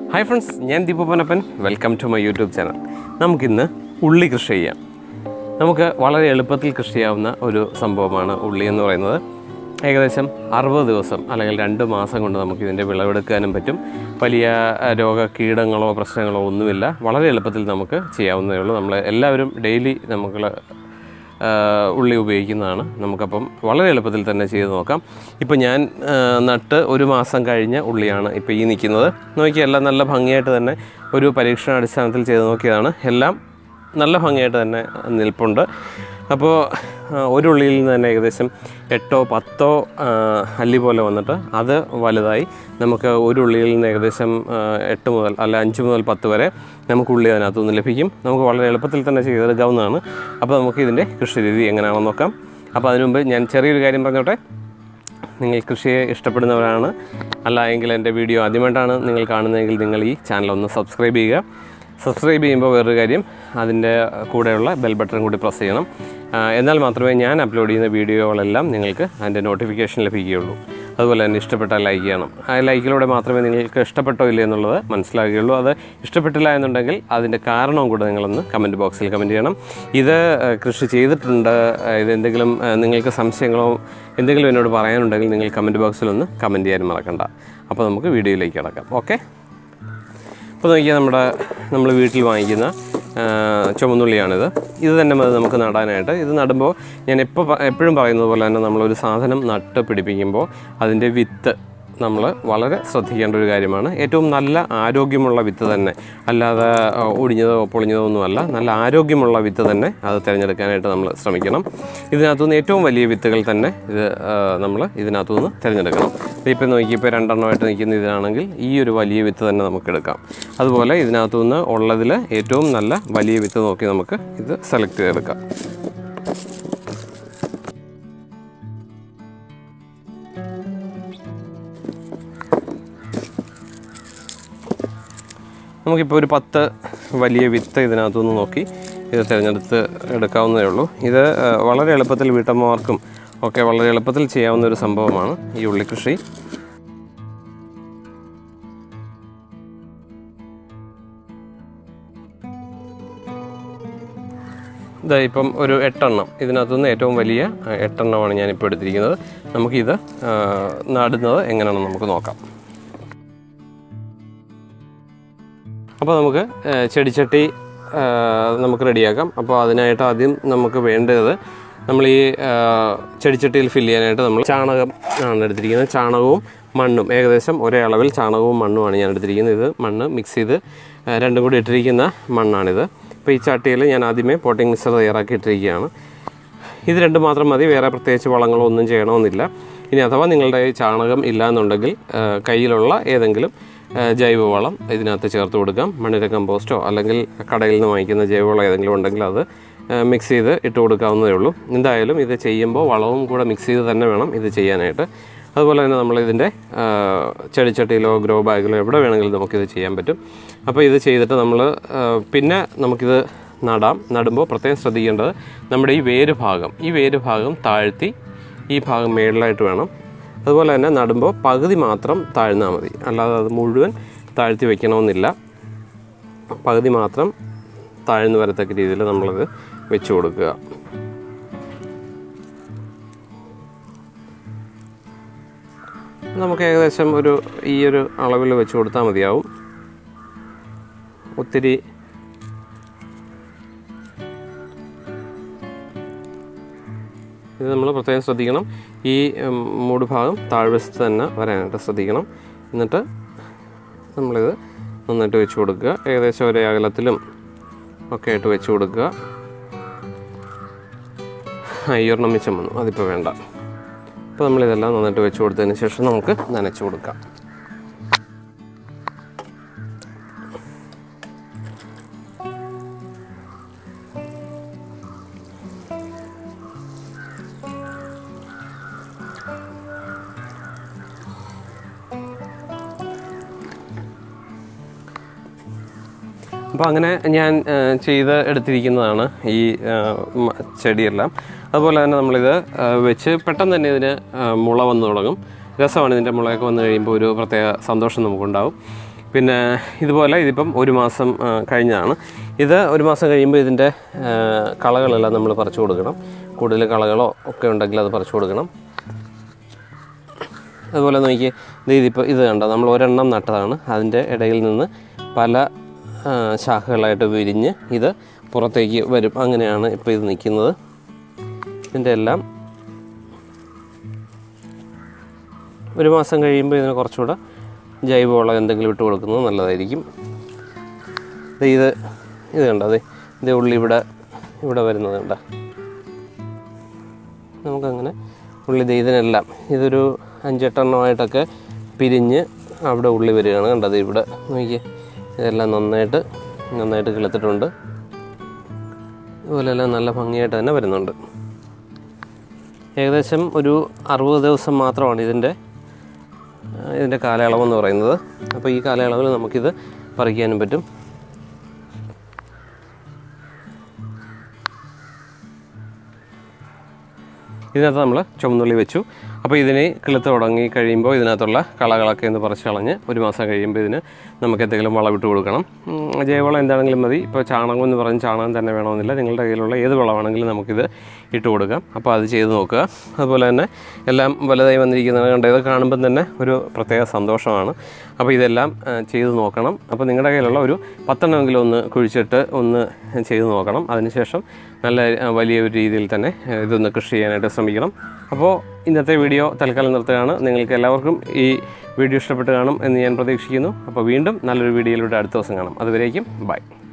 hi friends ഞാൻ ദീപപ്പനപ്പൻ welcome to my YouTube channel നമുക്കിന്ന് ഉള്ളി കൃഷി ചെയ്യാം നമുക്ക് വളരെ എളുപ്പത്തിൽ കൃഷി ചെയ്യാവുന്ന ഒരു സംഭവമാണ് ഉള്ളി എന്ന് പറയുന്നത് ഏകദേശം അറുപത് ദിവസം അല്ലെങ്കിൽ രണ്ട് മാസം കൊണ്ട് നമുക്ക് ഇതിൻ്റെ വിളവെടുക്കാനും പറ്റും വലിയ അഹ്, രോഗ കീടങ്ങളോ പ്രശ്നങ്ങളോ ഒന്നുമില്ല വളരെ എളുപ്പത്തിൽ നമുക്ക് ചെയ്യാവുന്നതേ ഉള്ളൂ നമ്മൾ എല്ലാവരും ഡെയിലി നമുക്ക് ആഹ് ഉള്ളി ഉപയോഗിക്കുന്നതാണ് നമുക്കപ്പം വളരെ എളുപ്പത്തിൽ തന്നെ ചെയ്ത് നോക്കാം ഇപ്പം ഞാൻ ആഹ് നട്ട് ഒരു മാസം കഴിഞ്ഞ ഉള്ളിയാണ് ഇപ്പോൾ ഈ നിൽക്കുന്നത് നോക്കി എല്ലാം നല്ല ഭംഗിയായിട്ട് തന്നെ ഒരു പരീക്ഷണാടിസ്ഥാനത്തിൽ ചെയ്ത് നോക്കിയതാണ് എല്ലാം നല്ല ഭംഗിയായിട്ട് തന്നെ നിൽപ്പുണ്ട് അപ്പോൾ ആഹ് ഒരു ഉള്ളിയിൽ നിന്ന് തന്നെ ഏകദേശം എട്ടോ പത്തോ ആഹ് അല്ലി പോലെ വന്നിട്ട് അത് വലുതായി നമുക്ക് ഒരു ഉള്ളിയിൽ നിന്ന് ഏകദേശം ആഹ് എട്ട് മുതൽ അല്ല അഞ്ച് മുതൽ പത്ത് വരെ നമുക്ക് ഉള്ളി അതിനകത്തു നിന്ന് ലഭിക്കും നമുക്ക് വളരെ എളുപ്പത്തിൽ തന്നെ ചെയ്തെടുക്കാവുന്നതാണ് അപ്പോൾ നമുക്ക് ഇതിൻ്റെ കൃഷി രീതി എങ്ങനെയാണെന്ന് നോക്കാം അപ്പോൾ അതിനു മുമ്പ് ഞാൻ ചെറിയൊരു കാര്യം പറഞ്ഞോട്ടെ നിങ്ങൾ കൃഷിയെ ഇഷ്ടപ്പെടുന്നവരാണ് അല്ല എങ്കിൽ എൻ്റെ വീഡിയോ ആദ്യമായിട്ടാണ് നിങ്ങൾ കാണുന്നതെങ്കിൽ നിങ്ങൾ ഈ ചാനൽ ഒന്ന് സബ്സ്ക്രൈബ് ചെയ്യുക സബ്സ്ക്രൈബ് ചെയ്യുമ്പോൾ വേറൊരു കാര്യം അതിൻ്റെ കൂടെയുള്ള ബെൽ ബട്ടൺ കൂടി പ്രസ് ചെയ്യണം ആ, എന്നാൽ മാത്രമേ ഞാൻ അപ്ലോഡ് ചെയ്യുന്ന വീഡിയോകളെല്ലാം നിങ്ങൾക്ക് അതിൻ്റെ നോട്ടിഫിക്കേഷൻ ലഭിക്കുകയുള്ളൂ അതുപോലെ തന്നെ ഇഷ്ടപ്പെട്ടാൽ ലൈക്ക് ചെയ്യണം ആ ലൈക്കിലൂടെ മാത്രമേ നിങ്ങൾക്ക് ഇഷ്ടപ്പെട്ടോ ഇല്ലേ എന്നുള്ളത് മനസ്സിലാകുകയുള്ളൂ അത് ഇഷ്ടപ്പെട്ടില്ല എന്നുണ്ടെങ്കിൽ അതിൻ്റെ കാരണവും കൂടെ നിങ്ങളൊന്ന് കമൻറ്റ് ബോക്സിൽ കമൻറ്റ് ചെയ്യണം ഇത് ആ, കൃഷി ചെയ്തിട്ടുണ്ട് ആ, ഇത് എന്തെങ്കിലും ആ, നിങ്ങൾക്ക് സംശയങ്ങളോ എന്തെങ്കിലും എന്നോട് പറയാനുണ്ടെങ്കിൽ നിങ്ങൾ കമൻറ്റ് ബോക്സിലൊന്ന് കമൻറ്റ് ചെയ്യാൻ മറക്കണ്ട അപ്പോൾ നമുക്ക് വീഡിയോയിലേക്ക് കിടക്കാം ഓക്കെ അപ്പോൾ നോക്കിയാൽ നമ്മുടെ നമ്മൾ വീട്ടിൽ വാങ്ങിക്കുന്ന ആ, ചുവന്നുള്ളിയാണിത് ഇത് തന്നെ മതി നമുക്ക് നടാനായിട്ട് ഇത് നടുമ്പോൾ ഞാൻ എപ്പോൾ എപ്പോഴും പറയുന്നത് പോലെ തന്നെ നമ്മളൊരു സാധനം നട്ട് പിടിപ്പിക്കുമ്പോൾ അതിൻ്റെ വിത്ത് നമ്മൾ വളരെ ശ്രദ്ധിക്കേണ്ട ഒരു കാര്യമാണ് ഏറ്റവും നല്ല ആരോഗ്യമുള്ള വിത്ത് തന്നെ അല്ലാതെ ആ, ഒടിഞ്ഞതോ പൊളിഞ്ഞതോ ഒന്നുമല്ല നല്ല ആരോഗ്യമുള്ള വിത്ത് തന്നെ അത് തിരഞ്ഞെടുക്കാനായിട്ട് നമ്മൾ ശ്രമിക്കണം ഇതിനകത്തുനിന്ന് ഏറ്റവും വലിയ വിത്തുകൾ തന്നെ ഇത് നമ്മൾ ഇതിനകത്തുനിന്ന് തിരഞ്ഞെടുക്കണം ഇപ്പോൾ നോക്കി ഇപ്പോൾ രണ്ടെണ്ണമായിട്ട് നിൽക്കുന്ന ഇതിനാണെങ്കിൽ ഈ ഒരു വലിയ വിത്ത് തന്നെ നമുക്ക് എടുക്കാം അതുപോലെ ഇതിനകത്തുനിന്ന് ഉള്ളതിൽ ഏറ്റവും നല്ല വലിയ വിത്ത് നോക്കി നമുക്ക് ഇത് സെലക്ട് ചെയ്തെടുക്കാം നമുക്കിപ്പോൾ ഒരു പത്ത് വലിയ വിത്ത് ഇതിനകത്തുനിന്ന് നോക്കി ഇത് തിരഞ്ഞെടുത്ത് എടുക്കാവുന്നതേ ഉള്ളൂ ഇത് ആ, വളരെ എളുപ്പത്തിൽ വീട്ടമ്മമാർക്കും ഒക്കെ വളരെ എളുപ്പത്തിൽ ചെയ്യാവുന്ന ഒരു സംഭവമാണ് ഈ ഉള്ളിക്കൃഷി ഇതാ ഇപ്പം ഒരു എട്ടെണ്ണം ഇതിനകത്തുനിന്ന് ഏറ്റവും വലിയ ആ, എട്ടെണ്ണമാണ് ഞാനിപ്പോൾ എടുത്തിരിക്കുന്നത് നമുക്കിത് ആ, നടുന്നത് എങ്ങനെയാണെന്ന് നമുക്ക് നോക്കാം അപ്പോൾ നമുക്ക് ആ, ചെടിച്ചട്ടി ആ, നമുക്ക് റെഡിയാക്കാം അപ്പോൾ അതിനായിട്ട് ആദ്യം നമുക്ക് വേണ്ടത് നമ്മൾ ഈ ആ, ചെടിച്ചട്ടിയിൽ ഫില്ല് ചെയ്യാനായിട്ട് നമ്മൾ ചാണകം ആണ് എടുത്തിരിക്കുന്നത് ചാണകവും മണ്ണും ഏകദേശം ഒരേ അളവിൽ ചാണകവും മണ്ണുമാണ് ഞാൻ എടുത്തിരിക്കുന്നത് ഇത് മണ്ണ് മിക്സ് ചെയ്ത് ആ, രണ്ടും കൂടി ഇട്ടിരിക്കുന്ന മണ്ണാണിത് അപ്പോൾ ഈ ചട്ടിയിൽ ഞാൻ ആദ്യമേ പോട്ടിംഗ് മിക്സർ തയ്യാറാക്കി ഇട്ടിരിക്കുകയാണ് ഇത് രണ്ടും മാത്രം മതി വേറെ പ്രത്യേകിച്ച് വളങ്ങളോ ഒന്നും ചെയ്യണമെന്നില്ല ഇനി അഥവാ നിങ്ങളുടെ കയ്യിൽ ചാണകം ഇല്ല എന്നുണ്ടെങ്കിൽ ആ, കയ്യിലുള്ള ഏതെങ്കിലും ആ, ജൈവവളം ഇതിനകത്ത് ചേർത്ത് കൊടുക്കാം മണ്ണിര കമ്പോസ്റ്റോ അല്ലെങ്കിൽ കടയിൽ നിന്ന് വാങ്ങിക്കുന്ന ജൈവവളം ഏതെങ്കിലും ഉണ്ടെങ്കിൽ അത് മിക്സ് ചെയ്ത് ഇട്ട് കൊടുക്കാവുന്നതേ ഉള്ളൂ എന്തായാലും ഇത് ചെയ്യുമ്പോൾ വളവും കൂടെ മിക്സ് ചെയ്ത് തന്നെ വേണം ഇത് ചെയ്യാനായിട്ട് അതുപോലെ തന്നെ നമ്മൾ ഇതിൻ്റെ ചെടിച്ചട്ടിയിലോ ഗ്രോ ബാഗിലോ എവിടെ വേണമെങ്കിലും നമുക്കിത് ചെയ്യാൻ പറ്റും അപ്പോൾ ഇത് ചെയ്തിട്ട് നമ്മൾ പിന്നെ നമുക്കിത് നടാം നടുമ്പോൾ പ്രത്യേകം ശ്രദ്ധിക്കേണ്ടത് നമ്മുടെ ഈ വേര് ഭാഗം ഈ വേര് ഭാഗം താഴ്ത്തി ഈ ഭാഗം മേളിലായിട്ട് വേണം അതുപോലെ തന്നെ നടുമ്പോൾ പകുതി മാത്രം താഴ്ന്നാൽ മതി അല്ലാതെ അത് മുഴുവൻ താഴ്ത്തി വെക്കണമെന്നില്ല പകുതി മാത്രം താഴ്ന്നു വരത്തക്ക രീതിയിൽ നമ്മളത് വെച്ച് കൊടുക്കുക നമുക്ക് ഏകദേശം ഒരു ഈ ഒരു അളവിൽ വെച്ച് കൊടുത്താൽ മതിയാവും ഒത്തിരി ഇത് നമ്മൾ പ്രത്യേകം ശ്രദ്ധിക്കണം ഈ ഉം, മൂട് ഭാഗം താഴ്വശത്ത് തന്നെ വരാനായിട്ട് ശ്രദ്ധിക്കണം എന്നിട്ട് നമ്മളിത് നന്നായിട്ട് വെച്ച് കൊടുക്കുക ഏകദേശം ഒരേ അകലത്തിലും ഒക്കെ ആയിട്ട് വെച്ച് കൊടുക്കുക ആ, ഈ ഒരെണ്ണം മിച്ചം വന്നു അതിപ്പോൾ വേണ്ട അപ്പോൾ നമ്മളിതെല്ലാം നന്നായിട്ട് വെച്ച് കൊടുത്തതിന് ശേഷം നമുക്ക് നനച്ച് കൊടുക്കാം അപ്പോൾ അങ്ങനെ ഞാൻ ആ, ചെയ്ത് എടുത്തിരിക്കുന്നതാണ് ഈ ആ, മ- ചെടിയെല്ലാം അതുപോലെ തന്നെ നമ്മളിത് ആ, വെച്ച് പെട്ടെന്ന് തന്നെ ഇതിന് ആ, മുള വന്നു തുടങ്ങും രസമാണ് ഇതിൻ്റെ മുളയൊക്കെ വന്നു കഴിയുമ്പോൾ ഒരു പ്രത്യേക സന്തോഷം നമുക്കുണ്ടാവും പിന്നെ ഇതുപോലെ ഇതിപ്പം ഒരു മാസം ആ, കഴിഞ്ഞതാണ് ഇത് ഒരു മാസം കഴിയുമ്പോൾ ഇതിൻ്റെ ആ, കളകളെല്ലാം നമ്മൾ പറിച്ചു കൊടുക്കണം കൂടുതൽ കളകളോ ഒക്കെ ഉണ്ടെങ്കിൽ അത് പറിച്ചു കൊടുക്കണം അതുപോലെ നോക്കി ഇത് ഇതിപ്പോൾ ഇത് കണ്ടോ നമ്മൾ ഒരെണ്ണം നട്ടതാണ് അതിൻ്റെ ഇടയിൽ നിന്ന് പല ആ, ശാഖകളായിട്ട് വിരിഞ്ഞ് ഇത് പുറത്തേക്ക് വരും അങ്ങനെയാണ് ഇപ്പോൾ ഇത് നിൽക്കുന്നത് ഇതിൻ്റെ എല്ലാം ഒരു മാസം കഴിയുമ്പോൾ ഇതിന് കുറച്ചുകൂടെ ജൈവവളം എന്തെങ്കിലും ഇട്ട് കൊടുക്കുന്നത് നല്ലതായിരിക്കും ദേ ഇത് ഇത് കണ്ടോ അതെ ഇത് ഉള്ളി ഇവിടെ ഇവിടെ വരുന്നത് കണ്ടോ നമുക്കങ്ങനെ ഉള്ളി ദേ ഇതിനെല്ലാം ഇതൊരു അഞ്ചെട്ടെണ്ണമായിട്ടൊക്കെ പിരിഞ്ഞ് അവിടെ ഉള്ളി വരികയാണ് കണ്ടത് ഇവിടെ നോക്കിയേ ഇതെല്ലാം നന്നായിട്ട് നന്നായിട്ട് കിളുത്തിട്ടുണ്ട് ഇതുപോലെ എല്ലാം നല്ല ഭംഗിയായിട്ട് തന്നെ വരുന്നുണ്ട് ഏകദേശം ഒരു അറുപത് ദിവസം മാത്രമാണ് ഇതിൻ്റെ ആ, ഇതിൻ്റെ കാലയളവെന്ന് പറയുന്നത് അപ്പോൾ ഈ കാലയളവിൽ നമുക്കിത് പറിക്കാനും പറ്റും ഇതിനകത്ത് നമ്മൾ ചുവന്നുള്ളി വെച്ചു അപ്പോൾ ഇതിനെ കിളുത്ത് തുടങ്ങി കഴിയുമ്പോൾ ഇതിനകത്തുള്ള കളകളൊക്കെ ഒന്ന് പറിച്ച് കളഞ്ഞ് ഒരു മാസം കഴിയുമ്പോൾ ഇതിന് നമുക്ക് എന്തെങ്കിലും വളമിട്ട് കൊടുക്കണം ഉം, ജൈവവളം എന്താണെങ്കിലും മതി ഇപ്പോൾ ചാണകം എന്ന് പറഞ്ഞ് ചാണകം തന്നെ വേണമെന്നില്ല നിങ്ങളുടെ കയ്യിലുള്ള ഏത് വളമാണെങ്കിലും നമുക്കിത് ഇട്ട് കൊടുക്കാം അപ്പോൾ അത് ചെയ്ത് നോക്കുക അതുപോലെ തന്നെ എല്ലാം വലുതായി വന്നിരിക്കുന്നത് കണ്ട് ഇത് കാണുമ്പം തന്നെ ഒരു പ്രത്യേക സന്തോഷമാണ് അപ്പോൾ ഇതെല്ലാം ആ, ചെയ്ത് നോക്കണം അപ്പോൾ നിങ്ങളുടെ കയ്യിലുള്ള ഒരു പത്തെണ്ണമെങ്കിലും ഒന്ന് കുഴിച്ചിട്ട് ഒന്ന് ചെയ്ത് നോക്കണം അതിനുശേഷം നല്ല ആ, വലിയ ഒരു രീതിയിൽ തന്നെ ആ, ഇതൊന്ന് കൃഷി ചെയ്യാനായിട്ട് ശ്രമിക്കണം അപ്പോൾ ഇന്നത്തെ വീഡിയോ തൽക്കാലം നിർത്തുകയാണ് നിങ്ങൾക്ക് എല്ലാവർക്കും ഈ വീഡിയോ ഇഷ്ടപ്പെട്ട് കാണും എന്ന് ഞാൻ പ്രതീക്ഷിക്കുന്നു അപ്പോൾ വീണ്ടും നല്ലൊരു വീഡിയോയിലൂടെ അടുത്ത ദിവസം കാണാം അതുവരേക്കും ബൈ